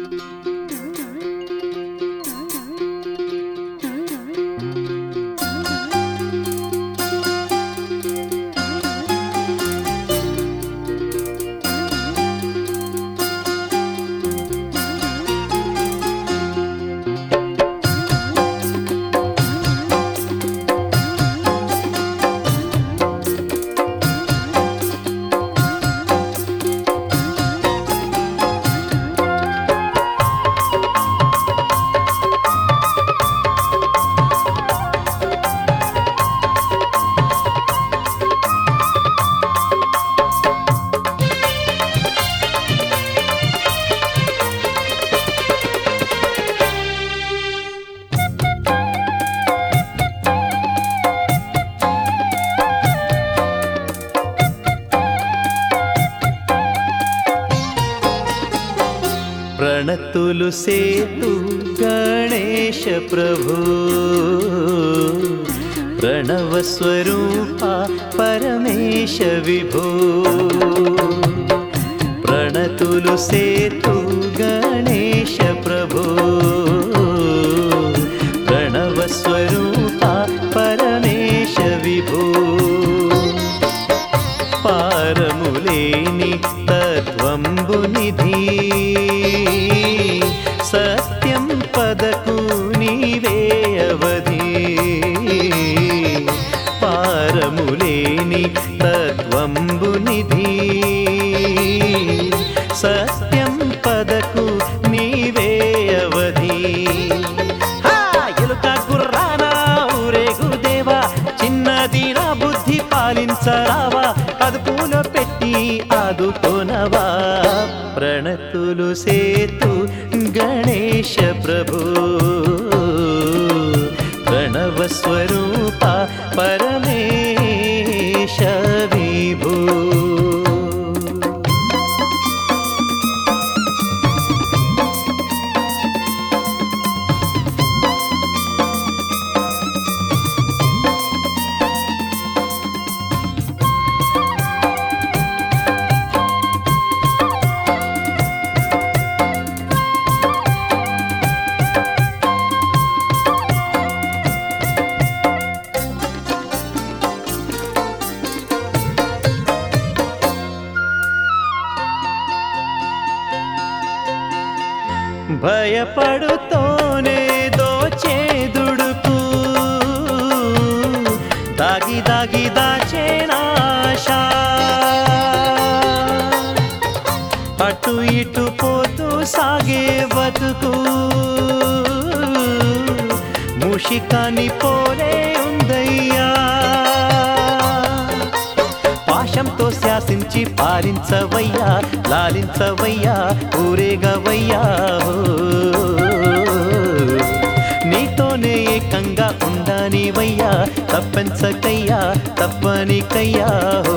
ప్రణతులు సేతు గణేಶ ప్రభు ప్రణవ స్వరూప పరమేశ విభో ప్రణతులు సేతు గణేశ ప్రభు ప్రణవ స్వరూప పరమేశ విభో పారములేని తత్వంబునిధి సత్యం పదకు నీవే అవధి పారములేని తత్వంబునిధి సత్యం పదకు నీవే అవధి హా, ఎలుక గుర్రాన ఊరేగు దేవా చిన్నది నా బుద్ధి పాలించరావా అదుపులో పెట్టి ఆదుకోనవా ప్రణతులు సేతు గణేశ ప్రభు ప్రణవ స్వరూప పరమేశ విభూ భయపడుతోనే దోచేదుడుకు దాగి దాగి దాచేనాశ అటు ఇటు పోతూ సాగే బతుకు ముషికాని పోలే ఉందయ్యా పాశంతో శాసించి పాలించవయ్యా లాలించవయ్యా ఊరేగవయ్యా ఓ. నీతోనే ఏకంగా ఉండనివయ్యా తప్పించకయ్యా తప్పనికయ్యా ఓ.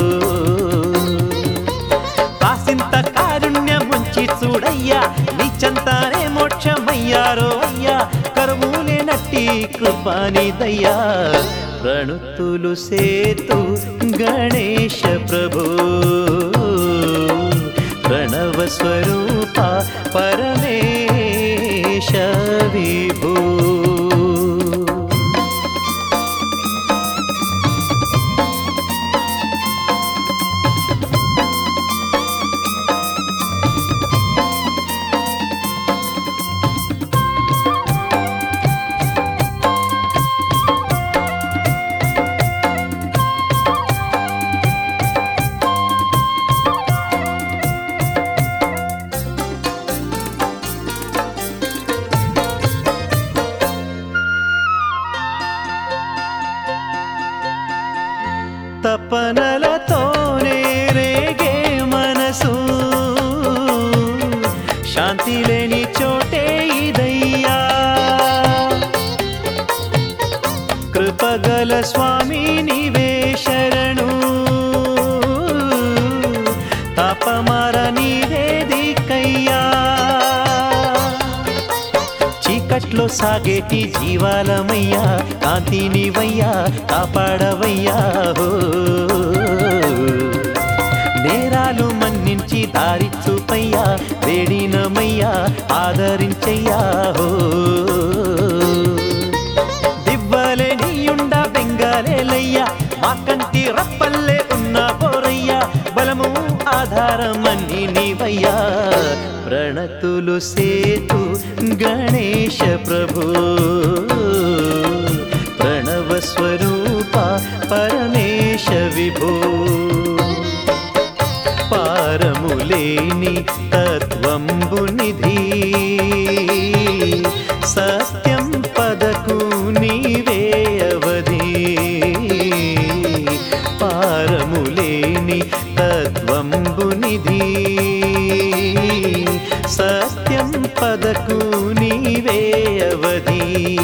కాసింత కారుణ్యముంచి చూడయ్యా నీ చెంతానే మోక్షమయ్యారో అయ్యా కరువులే నట్టి కృపానిదయ్యా ప్రణుతులు సేతు గణేశ ప్రభు ప్రణవ స్వరూప పరమేశ విభూ తపనలతోనే రేగే మనసు శాంతి లేని చోటే ఇదయ్యా కృపగల స్వామి నీవే శరణు తపమర నీవే దిక్కయ్యా చీకట్లో సాగేటి జీవాలమయ్యా కాంతినివయ్యా కాపాడవయ్యా హో. నేరాలు మన్ని మన్నించి దారి చూపయ్యా వేడినమయ్యా ఆదరించయ్యా హో దివ్వలే నీయుండ బెంగాలేలయ్యా మా కంటి రప్పల్లే ఉన్న బోరయ్యా బలము ఆధారమని నీవయ్యా ప్రణతులు సేతు గణేశ ప్రభు ప్రణవ స్వరూప పరమేశ విభో పారములేని తత్వంబు నిధి సత్యం పదకు నీవే అవధి పారములేని తత్వంబు నిధి సత్యం పదకు నీవే అవధి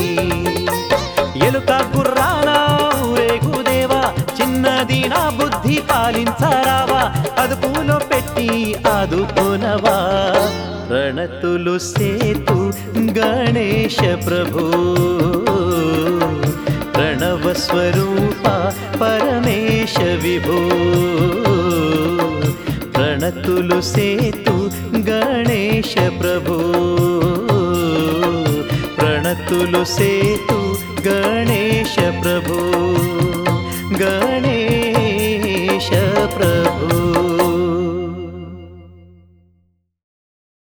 ఎలుక గుర్రానా ఊరేగుదేవా చిన్నది నా బుద్ధి పాలించరావా అదుపులో పెట్టి ఆదుకోనవా ప్రణతులు సేతు గణేశ ప్రభు ప్రణవ స్వరూప పరమేశ విభో ప్రణతులు సేతు గణేశ ప్రభు ప్రణతులు సేతు గణేశ ప్రభు